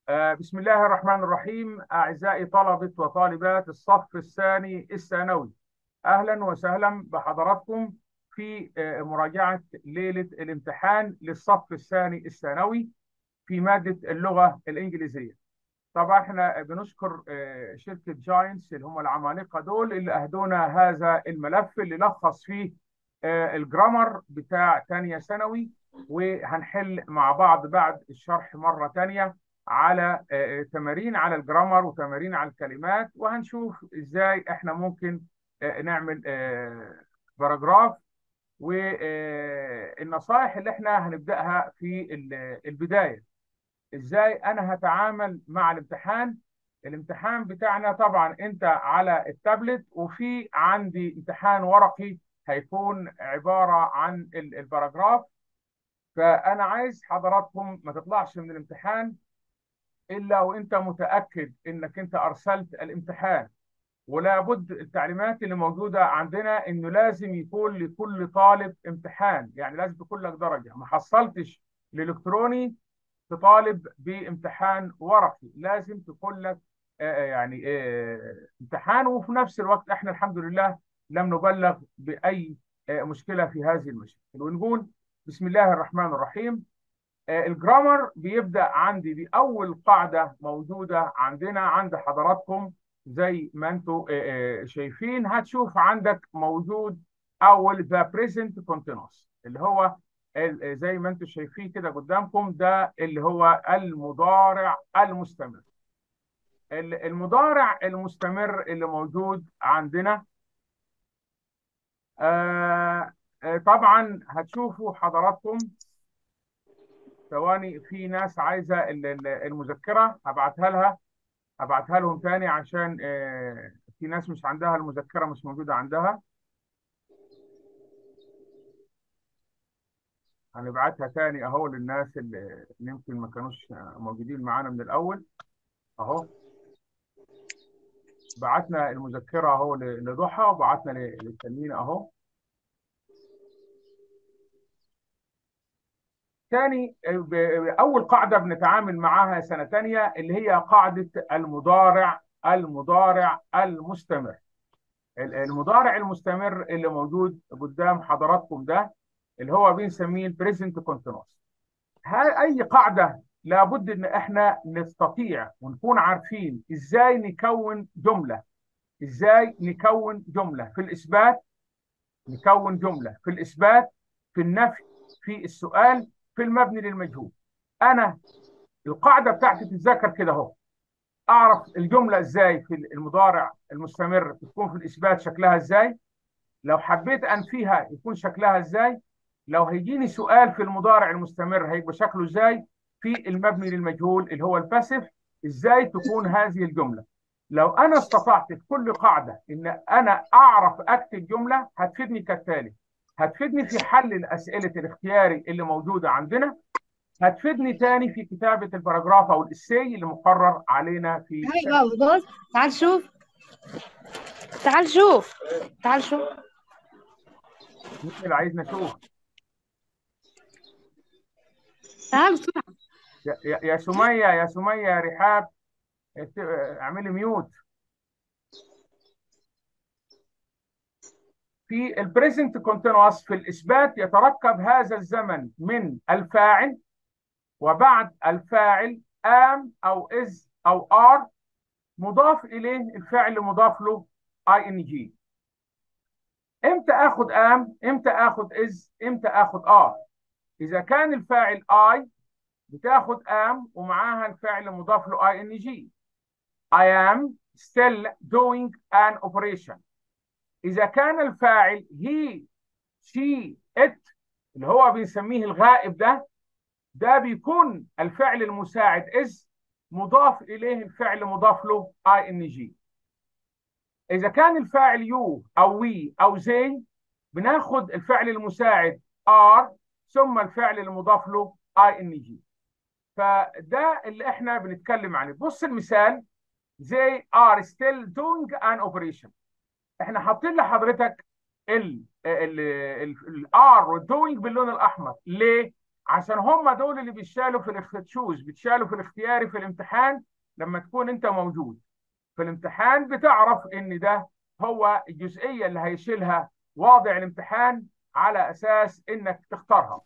آه، بسم الله الرحمن الرحيم أعزائي طلبة وطالبات الصف الثاني الثانوي أهلا وسهلا بحضراتكم في آه، مراجعة ليلة الامتحان للصف الثاني الثانوي في مادة اللغة الإنجليزية طبعا احنا بنشكر آه، شركة جاينتس اللي هم العمالقة دول اللي أهدونا هذا الملف اللي لخص فيه آه، الجرامر بتاع تانية ثانوي وهنحل مع بعض بعد الشرح مرة تانية على آه، تمارين على الجرامر وتمارين على الكلمات وهنشوف ازاي احنا ممكن آه، نعمل آه، باراجراف والنصائح اللي احنا هنبدأها في ال- البداية ازاي انا هتعامل مع الامتحان الامتحان بتاعنا طبعا انت على التابلت وفي عندي امتحان ورقي هيكون عبارة عن ال- الباراجراف فانا عايز حضراتكم ما تطلعش من الامتحان الا وانت متاكد انك انت ارسلت الامتحان ولا بد التعليمات اللي موجوده عندنا انه لازم يكون لكل طالب امتحان يعني لازم تكون لك درجه ما حصلتش الالكتروني تطالب بامتحان ورقي لازم تكون لك آه، يعني آه، امتحان وفي نفس الوقت احنا الحمد لله لم نبلغ باي آه، مشكله في هذه المشاكل ونقول بسم الله الرحمن الرحيم آه، الجرامر بيبدأ عندي بأول قاعدة موجودة عندنا عند حضراتكم زي ما انتم شايفين هتشوف عندك موجود أول the present continuous اللي هو ال- زي ما انتم شايفين كده قدامكم ده اللي هو المضارع المستمر ال- المضارع المستمر اللي موجود عندنا آه، آه، طبعا هتشوفوا حضراتكم ثواني في ناس عايزه ال- ال- المذكره هبعتها لها هبعتها لهم تاني عشان آه، في ناس مش عندها المذكره مش موجوده عندها هنبعتها تاني اهو للناس اللي اللي يمكن ما كانوش موجودين معانا من الاول اهو بعتنا المذكره اهو ل- لضحى وبعتنا ل- للتانيين اهو تاني ب- اول قاعده بنتعامل معاها سنه تانيه اللي هي قاعده المضارع المضارع المستمر المضارع المستمر اللي موجود قدام حضراتكم ده اللي هو بنسميه البريزنت كونتينوس اي قاعده لابد ان احنا نستطيع ونكون عارفين ازاي نكون جمله ازاي نكون جمله في الاثبات نكون جمله في الاثبات في النفي في السؤال في المبني للمجهول انا القاعده بتاعتي تتذكر كده اهو اعرف الجمله ازاي في المضارع المستمر تكون في الاثبات شكلها ازاي لو حبيت انفيها يكون شكلها ازاي لو هيجيني سؤال في المضارع المستمر هيبقى شكله ازاي في المبني للمجهول اللي هو الباسيف ازاي تكون هذه الجمله لو انا استطعت في كل قاعده ان انا اعرف اكتب جمله هتفيدني كالتالي هتفيدني في حل الاسئله الاختياري اللي موجوده عندنا هتفيدني تاني في كتابه الباراجراف او الاساي اللي مقرر علينا في هاي بابا بص تعال شوف تعال شوف تعال شوف مين اللي عايزنا نشوف تعال بسرعة يا يا- يا سميه يا سميه يا رحاب ات- اعملي ميوت في البريزنت كونتينوس في الاثبات يتركب هذا الزمن من الفاعل وبعد الفاعل ام او از او ار مضاف اليه الفعل مضاف له اي ان جي امتى اخد ام امتى اخد از امتى اخد ار اذا كان الفاعل اي بتاخد ام ومعاها الفعل مضاف له اي ان جي I am still doing an operation إذا كان الفاعل he she it اللي هو بنسميه الغائب ده ده بيكون الفعل المساعد is مضاف إليه الفعل مضاف له ing إذا كان الفاعل you أو we أو they بناخد الفعل المساعد are ثم الفعل المضاف له ing فده اللي احنا بنتكلم عنه بص المثال they are still doing an operation احنا حاطين لحضرتك ال ال الار والدوينج باللون الاحمر ليه عشان هم دول اللي بيشالوا في الاختشوش بيتشالوا في الاختياري في الامتحان لما تكون انت موجود في الامتحان بتعرف ان ده هو الجزئيه اللي هيشيلها واضع الامتحان على اساس انك تختارها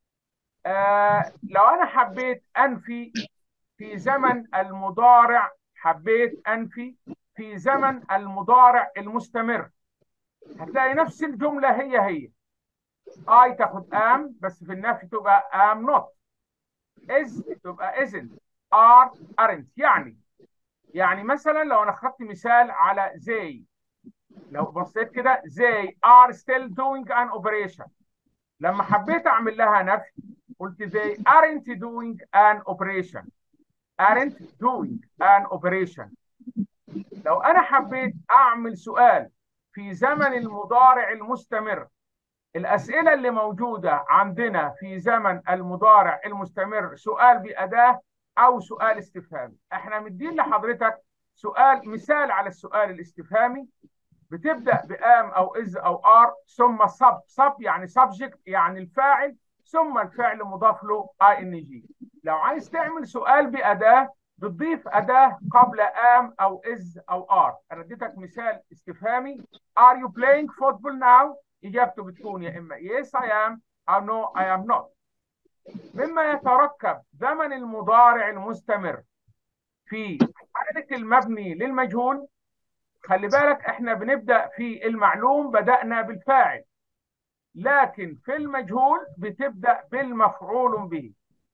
آه لو انا حبيت انفي في زمن المضارع حبيت انفي في زمن المضارع المستمر هتلاقي نفس الجمله هي هي اي تاخد ام بس في النفي تبقى ام نوت از تبقى isn't ار aren't يعني يعني مثلا لو انا خدت مثال على زي لو بصيت كده زي are still doing an operation لما حبيت اعمل لها نفي قلت they aren't doing an operation aren't doing an operation لو انا حبيت اعمل سؤال في زمن المضارع المستمر الاسئله اللي موجوده عندنا في زمن المضارع المستمر سؤال باداه او سؤال استفهامي احنا مدين لحضرتك سؤال مثال على السؤال الاستفهامي بتبدا بام او از او ار ثم سب سب يعني سبجكت يعني الفاعل ثم الفعل مضاف له اي ان جي لو عايز تعمل سؤال باداه بتضيف اداه قبل ام او از او ار انا اديتك مثال استفهامي are you playing football now اجابته بتكون يا اما yes I am او no I am not مما يتركب زمن المضارع المستمر في حالة المبني للمجهول خلي بالك احنا بنبدأ في المعلوم بدأنا بالفاعل لكن في المجهول بتبدأ بالمفعول به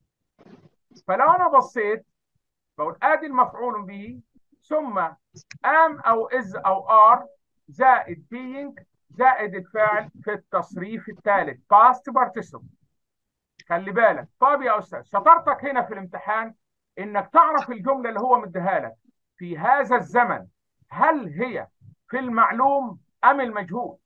فلو انا بصيت بقول ادي المفعول به ثم ام او از او ار زائد being زائد الفعل في التصريف الثالث past participle خلي بالك طب يا استاذ شطارتك هنا في الامتحان انك تعرف الجمله اللي هو مديها لك في هذا الزمن هل هي في المعلوم ام المجهول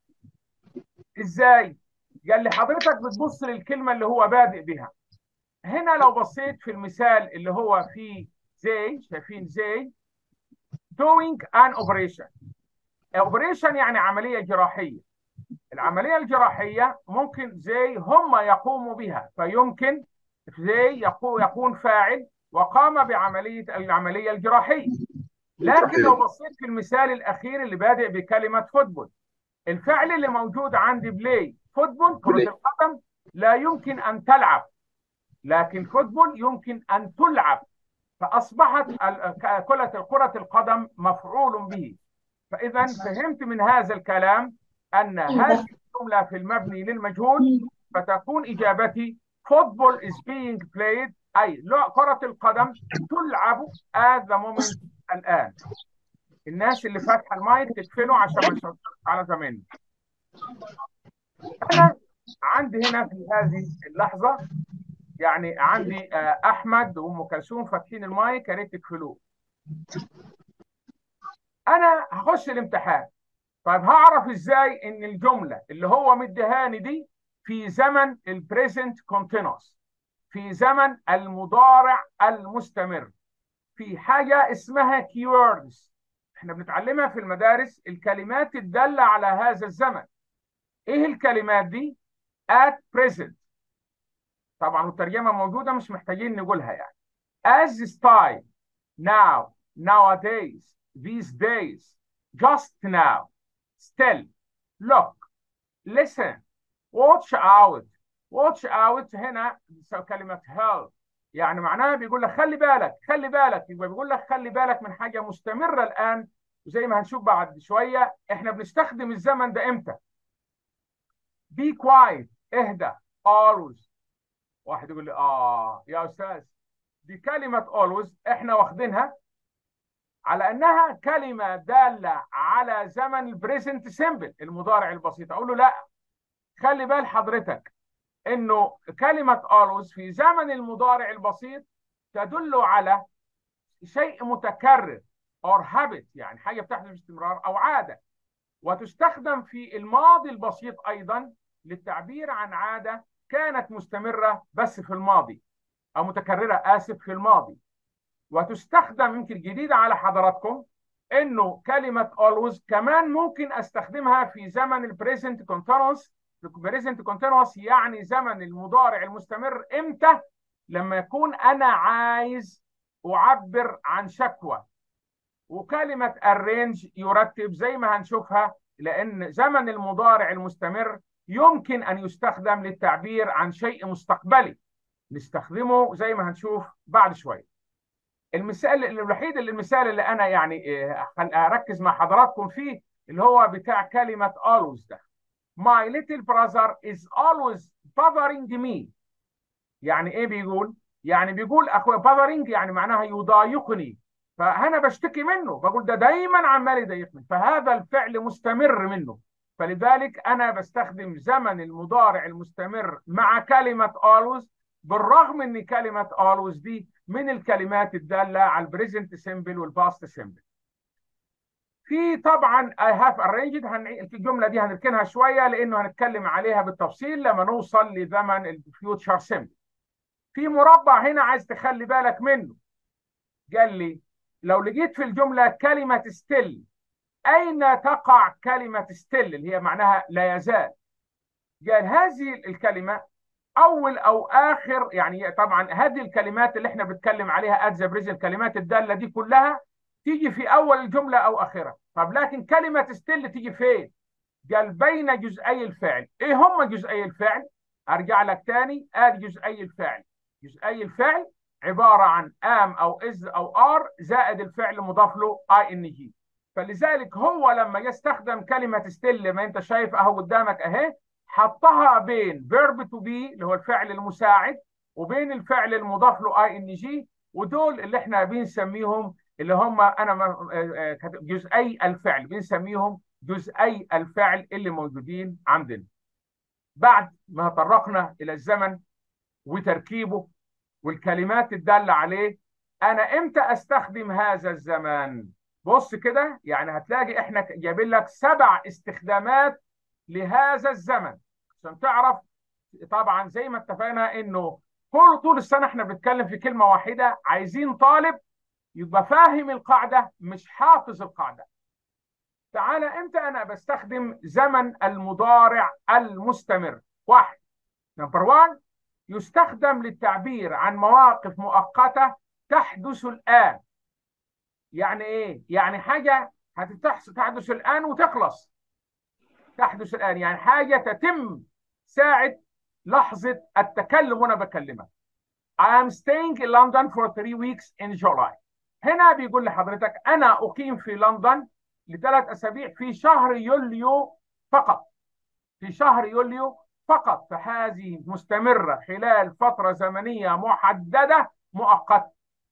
ازاي قال لي حضرتك بتبص للكلمه اللي هو بادئ بها هنا لو بصيت في المثال اللي هو في زي شايفين زي doing an operation operation يعني عمليه جراحيه العمليه الجراحيه ممكن زي هم يقوموا بها فيمكن زي يكون فاعل وقام بعمليه العمليه الجراحيه لكن لو بصيت في المثال الاخير اللي بادئ بكلمه فوتبول الفعل اللي موجود عندي بلاي فوتبول كره القدم لا يمكن ان تلعب لكن فوتبول يمكن ان تلعب فاصبحت كره كره القدم مفعول به فاذا فهمت من هذا الكلام ان هذه الجمله في المبني للمجهول فتكون اجابتي football is being played اي كره القدم تلعب at the moment الان الناس اللي فاتحه المايك تقفله عشان ما نشوفش على زماننا انا عندي هنا في هذه اللحظه يعني عندي احمد وام كلثوم فاتحين المايك يا ريت تقفلوه انا هخش الامتحان طيب هعرف ازاي ان الجمله اللي هو مديهاني دي في زمن البريزنت كونتينوس في زمن المضارع المستمر في حاجه اسمها كيوردز احنا بنتعلمها في المدارس الكلمات الداله على هذا الزمن ايه الكلمات دي at present طبعا والترجمه موجوده مش محتاجين نقولها يعني as this time now nowadays these days just now still look listen watch out watch out هنا كلمه help يعني معناها بيقول لك خلي بالك خلي بالك يبقى بيقول لك خلي بالك من حاجه مستمره الان وزي ما هنشوف بعد شويه احنا بنستخدم الزمن ده امتى be quiet اهدى always واحد يقول لي اه يا استاذ دي كلمه always احنا واخدينها على انها كلمه داله على زمن البريزنت سيمبل المضارع البسيط اقول له لا خلي بال حضرتك انه كلمه always في زمن المضارع البسيط تدل على شيء متكرر or habit يعني حاجه بتحدث باستمرار او عاده وتستخدم في الماضي البسيط ايضا للتعبير عن عاده كانت مستمره بس في الماضي او متكرره اسف في الماضي وتستخدم يمكن جديده على حضراتكم انه كلمه always كمان ممكن استخدمها في زمن البريزنت كونتينوس بريزنت كونتينوس يعني زمن المضارع المستمر امتى لما يكون انا عايز اعبر عن شكوى وكلمه arrange يرتب زي ما هنشوفها لان زمن المضارع المستمر يمكن ان يستخدم للتعبير عن شيء مستقبلي نستخدمه زي ما هنشوف بعد شويه المثال الوحيد اللي المثال اللي انا يعني اركز مع حضراتكم فيه اللي هو بتاع كلمه always ده my little brother is always bothering me يعني ايه بيقول يعني بيقول اخويا bothering يعني معناها يضايقني فانا بشتكي منه بقول ده دايما عمال يضايقني فهذا الفعل مستمر منه فلذلك انا بستخدم زمن المضارع المستمر مع كلمه always بالرغم ان كلمه always دي من الكلمات الداله على البريزنت سيمبل والباست سيمبل في طبعا I have arranged هنعي... الجمله دي هنركنها شويه لانه هنتكلم عليها بالتفصيل لما نوصل لزمن الفيوتشر سيمبل في مربع هنا عايز تخلي بالك منه قال لي لو لقيت في الجمله كلمه ستيل اين تقع كلمه ستيل اللي هي معناها لا يزال قال هذه الكلمه اول او اخر يعني طبعا هذه الكلمات اللي احنا بنتكلم عليها ات ذا بريزنت الكلمات الداله دي كلها تيجي في اول الجمله او اخرها طب لكن كلمه ستيل تيجي فين قال بين جزئي الفعل ايه هم جزئي الفعل ارجع لك تاني ادي جزئي الفعل جزئي الفعل عباره عن ام او از او ار زائد الفعل مضاف له اي ان جي فلذلك هو لما يستخدم كلمه ستيل ما انت شايف اهو قدامك اهي حطها بين فيرب تو بي اللي هو الفعل المساعد وبين الفعل المضاف له اي ان جي ودول اللي احنا بنسميهم اللي هم انا جزئي الفعل بنسميهم جزئي الفعل اللي موجودين عندنا بعد ما تطرقنا الى الزمن وتركيبه والكلمات الداله عليه انا امتى استخدم هذا الزمان بص كده يعني هتلاقي احنا جايبين لك سبع استخدامات لهذا الزمن عشان تعرف طبعا زي ما اتفقنا انه كل طول السنه احنا بنتكلم في كلمه واحده عايزين طالب يبقى فاهم القاعده مش حافظ القاعده تعالى امتى انا بستخدم زمن المضارع المستمر واحد نمبر 1 يستخدم للتعبير عن مواقف مؤقته تحدث الان يعني ايه يعني حاجه هتحدث تحدث الان وتخلص تحدث الان يعني حاجه تتم ساعه لحظه التكلم وانا بكلمك I am staying in London for three weeks in July هنا بيقول لحضرتك انا اقيم في لندن لثلاث اسابيع في شهر يوليو فقط في شهر يوليو فقط فهذه مستمره خلال فتره زمنيه محدده مؤقته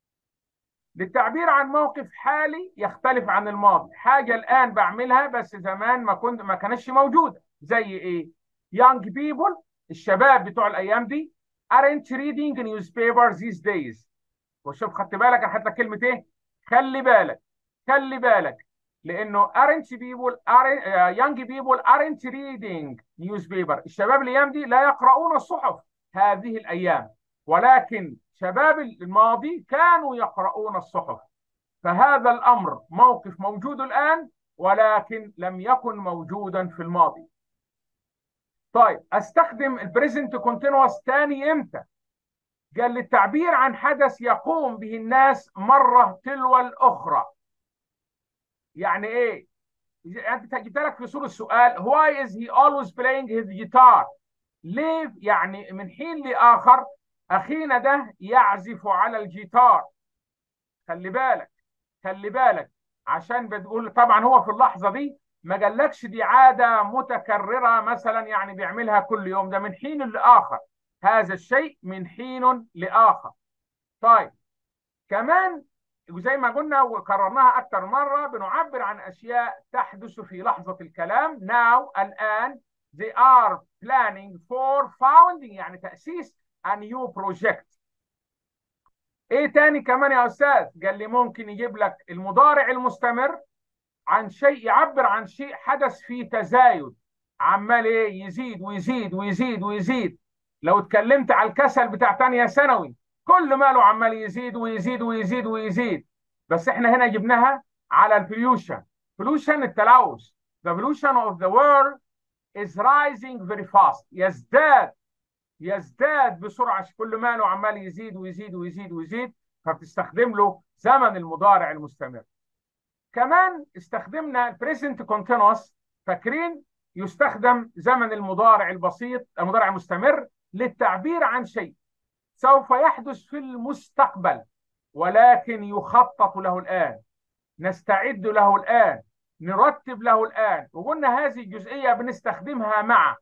للتعبير عن موقف حالي يختلف عن الماضي حاجه الان بعملها بس زمان ما كنت ما كانتش موجوده زي ايه young people الشباب بتوع الايام دي aren't reading newspapers these days وشوف خدت بالك انا حاطط كلمه ايه خلي بالك خلي بالك لانه aren't people aren't, uh, young people aren't reading newspaper الشباب الايام دي لا يقرؤون الصحف هذه الايام ولكن شباب الماضي كانوا يقرؤون الصحف فهذا الامر موقف موجود الان ولكن لم يكن موجودا في الماضي طيب استخدم البريزنت كونتينوس تاني امتى قال للتعبير عن حدث يقوم به الناس مره تلو الاخرى يعني ايه انت جبت لك في صوره السؤال why is he always playing his guitar ليه يعني من حين لاخر اخينا ده يعزف على الجيتار خلي بالك خلي بالك عشان بتقول طبعا هو في اللحظه دي ما قالكش دي عاده متكرره مثلا يعني بيعملها كل يوم ده من حين لاخر هذا الشيء من حين لاخر طيب كمان زي ما قلنا وكررناها اكثر مره بنعبر عن اشياء تحدث في لحظه الكلام now الان they are planning for founding يعني تاسيس a new project ايه تاني كمان يا استاذ قال لي ممكن يجيب لك المضارع المستمر عن شيء يعبر عن شيء حدث فيه تزايد عمال ايه يزيد ويزيد ويزيد ويزيد لو اتكلمت على الكسل بتاع تانية ثانوي كل ماله عمال يزيد ويزيد ويزيد ويزيد بس احنا هنا جبناها على البوليوشن pollution التلوث the pollution of the world is rising very fast يزداد يزداد بسرعة كل ما له عمال يزيد ويزيد ويزيد ويزيد فبتستخدم له زمن المضارع المستمر كمان استخدمنا البريزنت كونتينوس فاكرين يستخدم زمن المضارع البسيط المضارع المستمر للتعبير عن شيء سوف يحدث في المستقبل ولكن يخطط له الآن نستعد له الآن نرتب له الآن وقلنا هذه الجزئية بنستخدمها مع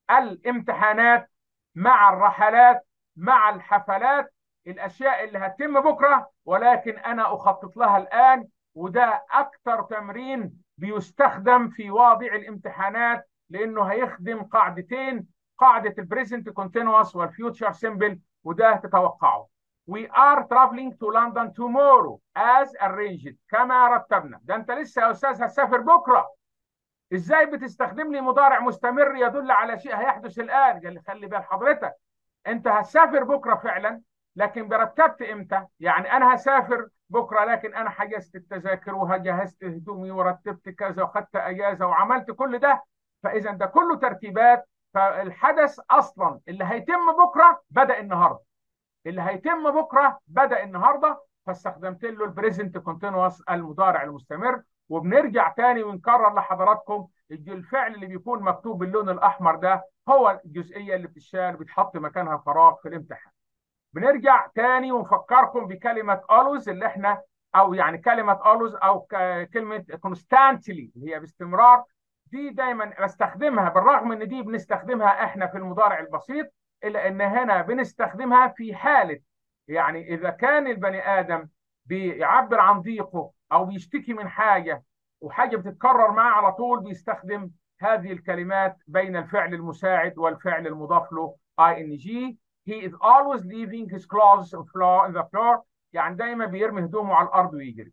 الامتحانات مع الرحلات مع الحفلات الأشياء اللي هتتم بكرة ولكن أنا أخطط لها الآن وده أكثر تمرين بيستخدم في واضع الامتحانات لأنه هيخدم قاعدتين قاعدة البريزنت كونتينوس والفيوتشر سيمبل وده تتوقعه We are traveling to London tomorrow as arranged كما رتبنا ده انت لسه يا استاذ هتسافر بكره ازاي بتستخدم لي مضارع مستمر يدل على شيء هيحدث الان قال لي خلي بال حضرتك انت هتسافر بكره فعلا لكن برتبت امتى يعني انا هسافر بكره لكن انا حجزت التذاكر وجهزت هدومي ورتبت كذا واخدت اجازه وعملت كل ده فاذا ده كله ترتيبات فالحدث اصلا اللي هيتم بكره بدا النهارده اللي هيتم بكره بدا النهارده فاستخدمت له البريزنت كونتينوس المضارع المستمر وبنرجع تاني ونكرر لحضراتكم الفعل اللي بيكون مكتوب باللون الاحمر ده هو الجزئيه اللي بتشال بتحط مكانها فراغ في الامتحان بنرجع تاني ونفكركم بكلمه always اللي احنا او يعني كلمه always او كلمه constantly اللي هي باستمرار دي دايما بستخدمها بالرغم ان دي بنستخدمها احنا في المضارع البسيط الا ان هنا بنستخدمها في حاله يعني اذا كان البني ادم بيعبر عن ضيقه او بيشتكي من حاجه وحاجه بتتكرر معاه على طول بيستخدم هذه الكلمات بين الفعل المساعد والفعل المضاف له ing he is always leaving his clothes on the floor يعني دايما بيرمي هدومه على الارض ويجري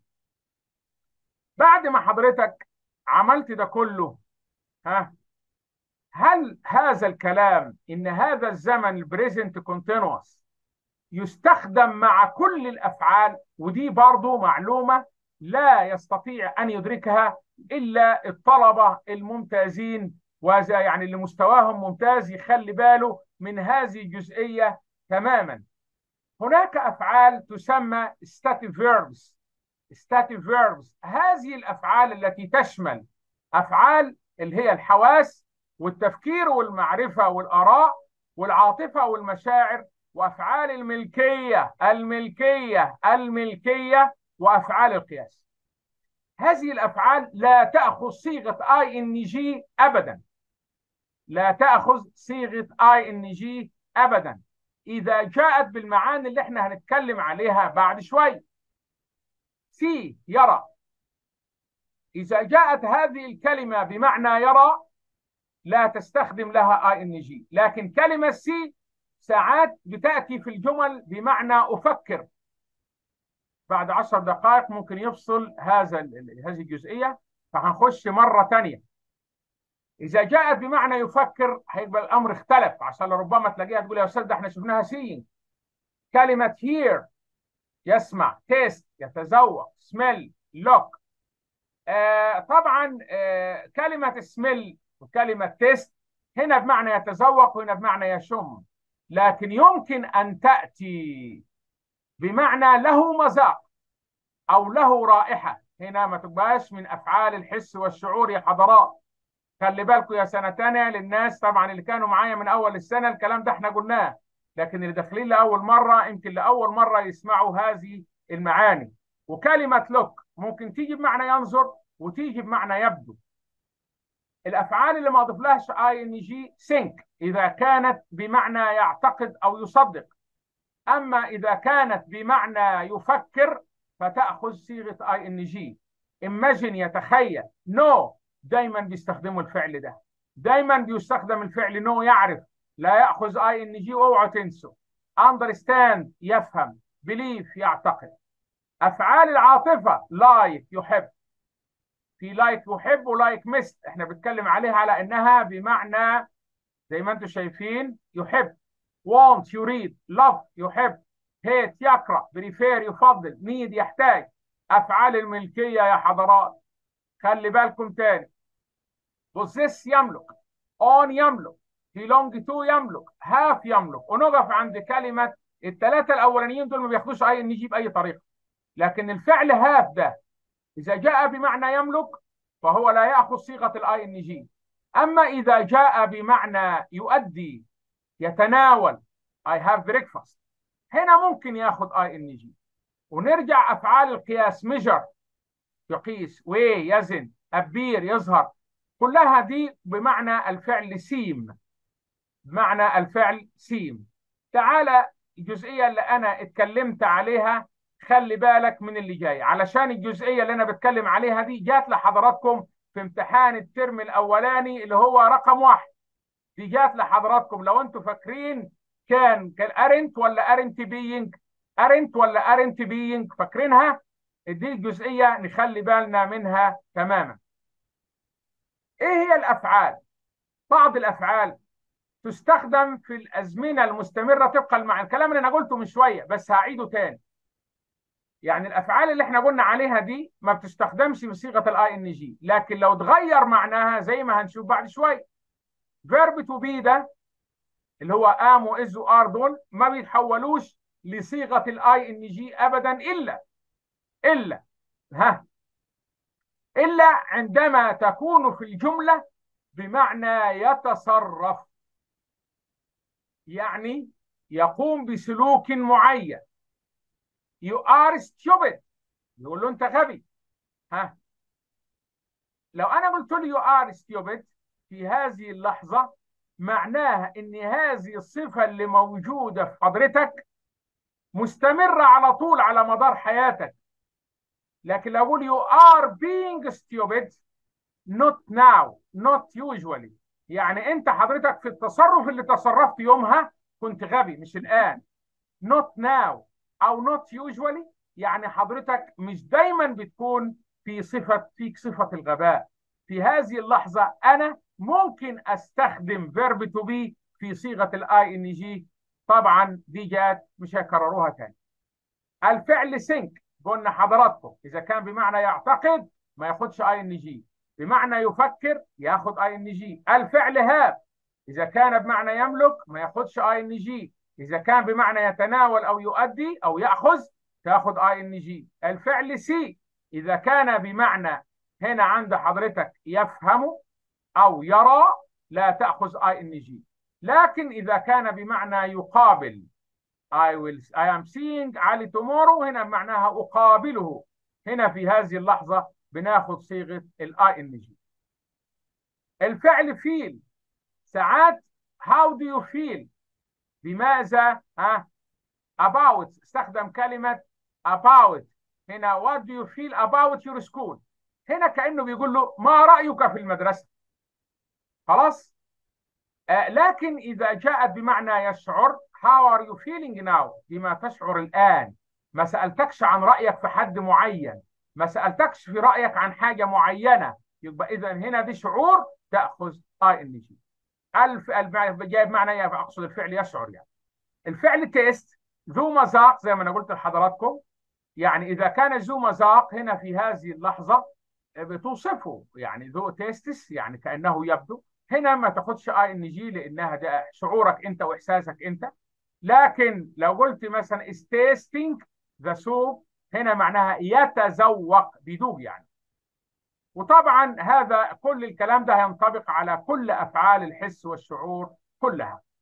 بعد ما حضرتك عملت ده كله ها هل هذا الكلام ان هذا الزمن البريزنت كونتينوس يستخدم مع كل الافعال ودي برضو معلومه لا يستطيع ان يدركها الا الطلبه الممتازين وهذا يعني اللي مستواهم ممتاز يخلي باله من هذه الجزئيه تماما هناك افعال تسمى static verbs static verbs هذه الافعال التي تشمل افعال اللي هي الحواس والتفكير والمعرفه والاراء والعاطفه والمشاعر وافعال الملكيه الملكيه الملكيه وافعال القياس هذه الافعال لا تاخذ صيغه اي ان جي ابدا لا تاخذ صيغه اي ان جي ابدا اذا جاءت بالمعاني اللي احنا هنتكلم عليها بعد شوي سي يرى اذا جاءت هذه الكلمه بمعنى يرى لا تستخدم لها اي ان جي لكن كلمه سي ساعات بتاتي في الجمل بمعنى افكر بعد عشر دقائق ممكن يفصل هذا هذه الجزئيه فهنخش مره ثانيه اذا جاءت بمعنى يفكر هيبقى الامر اختلف عشان ربما تلاقيها تقول يا استاذ ده احنا شفناها سين كلمه هير يسمع تيست يتذوق سميل لوك آه طبعا آه كلمه سميل وكلمه تيست هنا بمعنى يتذوق وهنا بمعنى يشم لكن يمكن ان تاتي بمعنى له مذاق او له رائحه هنا ما تبقاش من افعال الحس والشعور يا حضرات خلي بالكم يا سنه ثانيه للناس طبعا اللي كانوا معايا من اول السنه الكلام ده احنا قلناه لكن اللي داخلين لاول مره يمكن لاول مره يسمعوا هذه المعاني وكلمه لوك ممكن تيجي بمعنى ينظر وتيجي بمعنى يبدو الافعال اللي ما اضيفلهاش اي ان جي سينك اذا كانت بمعنى يعتقد او يصدق اما اذا كانت بمعنى يفكر فتاخذ صيغه اي ان جي imagine يتخيل نو no. دايما بيستخدموا الفعل ده دايما بيستخدم الفعل نو no يعرف لا ياخذ اي ان جي اوعوا تنسوا understand يفهم believe يعتقد افعال العاطفه لايك يحب في لايك يحب ولايك مست احنا بنتكلم عليها على انها بمعنى زي ما انتم شايفين يحب want يريد love يحب hate يكره بريفير يفضل need يحتاج افعال الملكيه يا حضرات خلي بالكم تاني possess يملك on يملك belong to يملك have يملك ونقف عند كلمة الثلاثة الأولانيين دول ما بياخدوش أي نجيب أي طريقة لكن الفعل have ده إذا جاء بمعنى يملك فهو لا يأخذ صيغة الآي إن جي أما إذا جاء بمعنى يؤدي يتناول I have breakfast هنا ممكن ياخذ اي ان جي ونرجع افعال القياس ميجر يقيس وي يزن ابير يظهر كلها دي بمعنى الفعل سيم بمعنى الفعل سيم تعالى الجزئيه اللي انا اتكلمت عليها خلي بالك من اللي جاي علشان الجزئيه اللي انا بتكلم عليها دي جات لحضراتكم في امتحان الترم الاولاني اللي هو رقم واحد دي جات لحضراتكم لو انتم فاكرين كان كان ارنت ولا ارنت بينج ارنت ولا ارنت بينج فاكرينها دي الجزئيه نخلي بالنا منها تماما ايه هي الافعال بعض الافعال تستخدم في الازمنه المستمره طبقا مع الكلام اللي انا قلته من شويه بس هعيده تاني يعني الافعال اللي احنا قلنا عليها دي ما بتستخدمش بصيغه الاي ان جي لكن لو اتغير معناها زي ما هنشوف بعد شويه فيرب تو بي ده اللي هو ام واز وار دول ما بيتحولوش لصيغه الاي ان جي ابدا الا الا ها الا عندما تكون في الجمله بمعنى يتصرف يعني يقوم بسلوك معين you are stupid يقول له انت غبي ها لو انا قلت له you are stupid في هذه اللحظه معناها ان هذه الصفه اللي موجوده في حضرتك مستمره على طول على مدار حياتك لكن لو اقول you are being stupid not now not usually يعني انت حضرتك في التصرف اللي تصرفت يومها كنت غبي مش الان not now او not usually يعني حضرتك مش دايما بتكون في صفه فيك صفه الغباء في هذه اللحظه انا ممكن استخدم فيرب تو بي في صيغه الاي ان جي طبعا دي جات مش هيكرروها تاني الفعل سينك قلنا حضراتكم اذا كان بمعنى يعتقد ما ياخدش اي ان جي بمعنى يفكر ياخد اي ان جي الفعل هاب اذا كان بمعنى يملك ما ياخدش اي ان جي اذا كان بمعنى يتناول او يؤدي او ياخذ تاخد اي ان جي الفعل سي اذا كان بمعنى هنا عند حضرتك يفهم او يرى لا تاخذ اي ان جي لكن اذا كان بمعنى يقابل I will I am seeing علي tomorrow هنا معناها اقابله هنا في هذه اللحظه بناخذ صيغه الاي ان جي الفعل فيل ساعات how do you feel بماذا ها about استخدم كلمه about هنا what do you feel about your school هنا كانه بيقول له ما رايك في المدرسه خلاص آه لكن اذا جاءت بمعنى يشعر how are you feeling now بما تشعر الان ما سالتكش عن رايك في حد معين ما سالتكش في رايك عن حاجه معينه يبقى اذا هنا دي شعور تاخذ اي ان جي الف جايب معنى اقصد الفعل يشعر يعني الفعل تيست ذو مذاق زي ما انا قلت لحضراتكم يعني اذا كان ذو مذاق هنا في هذه اللحظه بتوصفه يعني ذو تيستس يعني كانه يبدو هنا ما تاخدش اي ان جي لانها ده شعورك انت واحساسك انت لكن لو قلت مثلا is tasting the soup هنا معناها يتذوق بيدوب يعني وطبعا هذا كل الكلام ده ينطبق على كل افعال الحس والشعور كلها